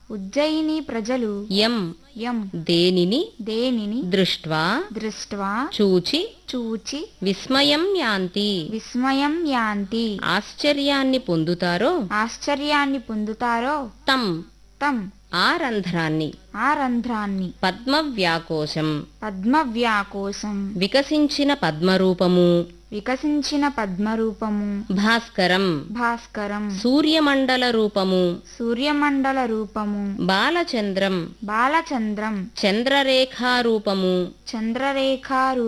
ఉజ్జయిని ప్రజలు యం యం దేనిని దేనిని దృష్ట్వా దృష్ట్వా చూచి చూచి విస్మయం యాంతి విస్మయం యాంతి ఆశ్చర్యాన్ని పొందుతారో ఆశ్చర్యాన్ని పొందుతారో తం తం ఆ రంధ్రాన్ని ఆ రంధ్రాన్ని పద్మవ్యాకోశం పద్మవ్యాకోశం వికసించిన పద్మరూపము వికసించిన పద్మరూపము భాస్కరం భాస్కరం సూర్యమండల రూపము సూర్యమండల రూపము బాలచంద్రం బాలచంద్రం చంద్రరేఖారూపము చంద్రరేఖా